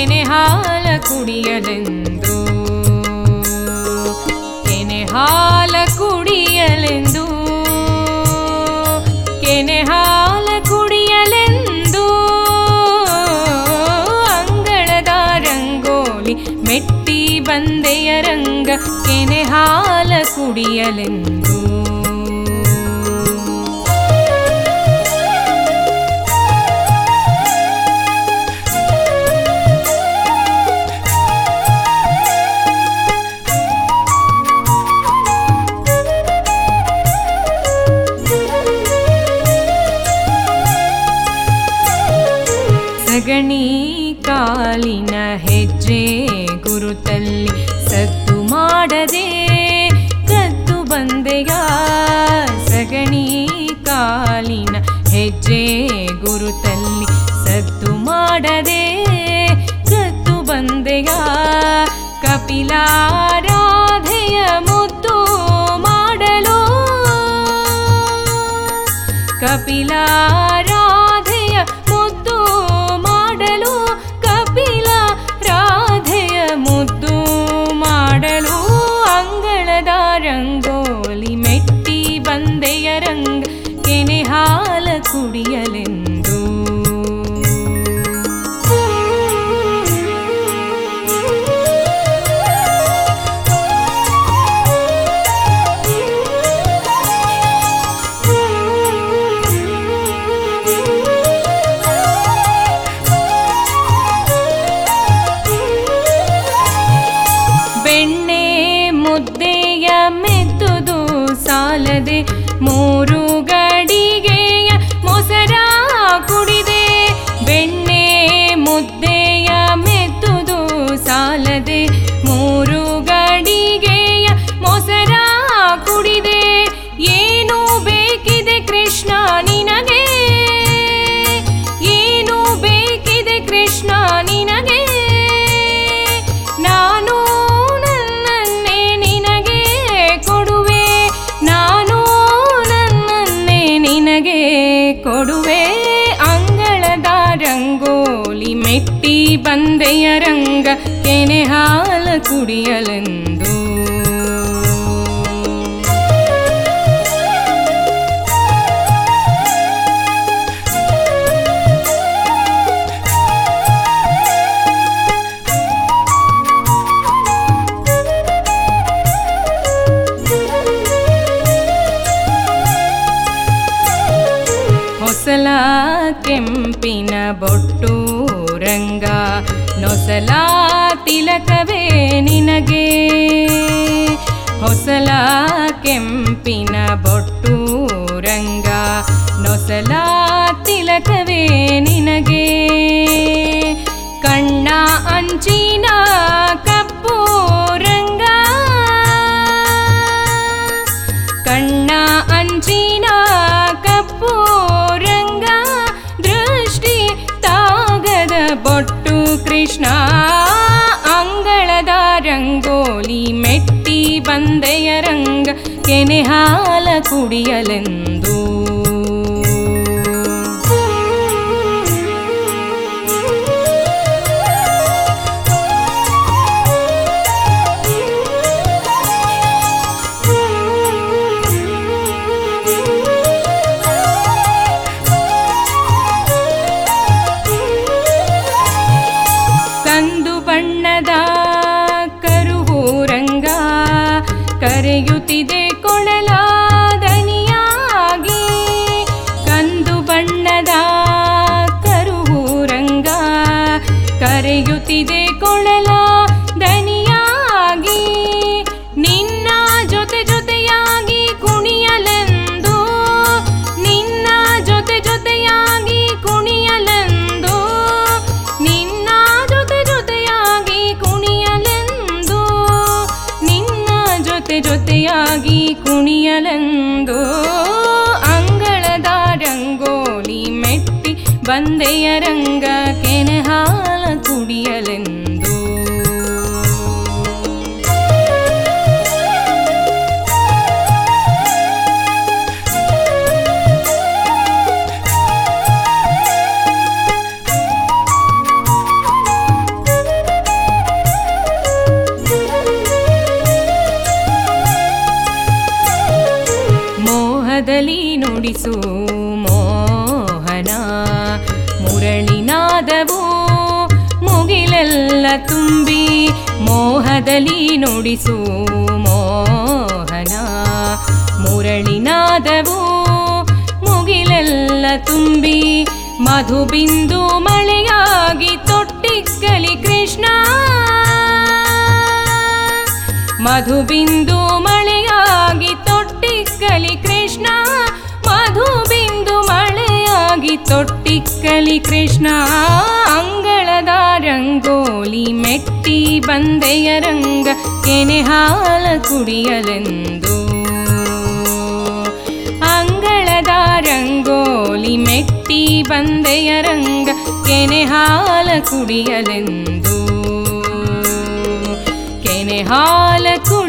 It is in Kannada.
ಕೆನೆ ಹಾಲ ಕುಡಿಯಲೆಂದು ಕೆನೆ ಹಾಲ ಕುಡಿಯಲೆಂದು ಕೆನೆ ಹಾಲ ಕುಡಿಯಲೆಂದು ಅಂಗಳದ ರಂಗೋಲಿ ಮೆಟ್ಟಿ ಬಂದೆಯ ರಂಗ ಕೆನೆ ಹಾಲ ಕುಡಿಯಲೆಂದು ಸಗಣಿ ಕಾಲಿನ ಹೆಜ್ಜೆ ಗುರುತಲ್ಲಿ ಸದ್ದು ಮಾಡದೆ ಕದ್ದು ಬಂದೆಯ ಸಗಣಿ ಕಾಲಿನ ಹೆಜ್ಜೆ ಗುರುತಲ್ಲಿ ಸದ್ದು ಮಾಡದೆ ಕದ್ದು ಬಂದೆಯ ಕಪಿಲಾರಾಧೆಯ ಮುದ್ದು ಮಾಡಲು ಕಪಿಲಾರಾಧೆಯ ಮುದ್ದು ಮಾಡಲು ಕಪಿಲ ರಾಧೆಯ ಮುದ್ದು ಮಾಡಲು ಅಂಗಳದ ರಂಗೋಲಿ ಮೆಟ್ಟಿ ಬಂದೆಯ ರಂಗ ಕೆನೆ ಹಾಲ ಕುಡಿಯಲೆಂದು ಬೆಣ್ಣೆ ಮುದ್ದೆಯ ಮೆತ್ತುದು ಸಾಲದೆ ಮೂರು ಗಡಿಗೆಯ ಮೊಸರ ಕುಡಿದೆ ಬೆಣ್ಣೆ ಮುದ್ದೆಯ ಮೆತ್ತುದು ಸಾಲದೆ ಮೂರು ಗಡಿಗೆಯ ಮೊಸರ ಕುಡಿದೆ ಏನು ಬೇಕಿದೆ ಕೃಷ್ಣ ನಿನಗೆ ಏನು ಬೇಕಿದೆ ಕೃಷ್ಣ ನಿನಗೆ ನಾನು ನನ್ನನ್ನೇ ನಿನಗೆ ಕೊಡುವೆ ನಾನು ನನ್ನನ್ನೇ ನಿನಗೆ ಕೊಡುವೆ ಅಂಗಳದ ರಂಗೋಲಿ ಮೆಟ್ಟಿ ಬಂದೆಯ ರಂಗ ಕೆನೆ ಹಾಲ ಕುಡಿಯಲೆಂದು ಹೊಸಲ ಕೆಂಪಿನ ಬೊಟ್ಟು ರಂಗ ನೊಸಲ ತಿಲಕವೇ ನಿನಗೆ ಹೊಸಲ ಕೆಂಪಿನ ಬೊಟ್ಟು ರಂಗ ನೊಸಲ ತಿಲಕವೇ ನಿನಗೆ ಕಣ್ಣ ಅಂಚಿನ ಕಪ್ಪು ರಂಗ ಕಣ್ಣ ಅಂಚಿನ ಕಪ್ಪು ರಂಗ ದೃಷ್ಟಿ ತಾಗದ ಬೊಟ್ಟು ಕೃಷ್ಣ ಅಂಗಳದ ರಂಗೋಲಿ ಮೆಟ್ಟಿ ಬಂದೆಯ ರಂಗ ಕೆನೆ ಹಾಲ ಕುಡಿಯಲೆಂದು ಕಂದು ಬಣ್ಣದ ಕರುಹೂರಂಗ ಕರೆಯುತ್ತಿದೆ ಕೊಳಲ ದನಿಯಾಗಿ ಕಂದು ಬಣ್ಣದ ಕರುಹೂರಂಗ ಕರೆಯುತ್ತಿದೆ ಕೊಳಲ ದನಿಯಾಗಿ ನಿನ್ನ ಜೊತೆ ಜೊತೆಯಾಗಿ ಕುಣಿಯಲೆಂದು ನಿನ್ನ ಜೊತೆ ಜೊತೆಯಾಗಿ ಕುಣಿಯಲೆಂದು ನಿನ್ನ ಜೊತೆ ಜೊತೆಯಾಗಿ ಕುಣಿಯಲೆಂದು ನಿನ್ನ ಜೊತೆ ಜೊತೆಯಾಗಿ ಕುಣಿಯಲೆಂದು ಅಂಗಳದ ರಂಗೋಲಿ ಮೆಟ್ಟಿ ಬಂದೆಯ ರಂಗ ಕೆನೆ ಹಾಲ ಕುಡಿಯಲೆಂದು ತುಂಬಿ ಮೋಹದಲ್ಲಿ ನುಡಿಸು ಮೋಹನ ಮುರಳಿನಾದವು ಮುಗಿಲೆಲ್ಲ ತುಂಬಿ ಮಧುಬಿಂದು ಮಳೆಯಾಗಿ ತೊಟ್ಟಿಕ್ಕಲಿ ಕೃಷ್ಣ ಮಧುಬಿಂದು ಮಳೆಯಾಗಿ ತೊಟ್ಟಿಕ್ಕಲಿ ಕೃಷ್ಣ ಮಧುಬಿಂದು ಮಳೆಯಾಗಿ ತೊಟ್ಟಿಕ್ಕಲಿ ಕೃಷ್ಣ ಅಂಗಳದ ರಂಗೋಲಿ ಮೆಟ್ಟಿ ಬಂದೆಯ ರಂಗ ಕೆನೆ ಹಾಲ ಕುಡಿಯಲೆಂದು ಅಂಗಳದ ರಂಗೋಲಿ ಮೆಟ್ಟಿ ಬಂದೆಯ ರಂಗ ಕೆನೆ ಹಾಲ ಕುಡಿಯಲೆಂದು ಕೆನೆ ಹಾಲ ಕು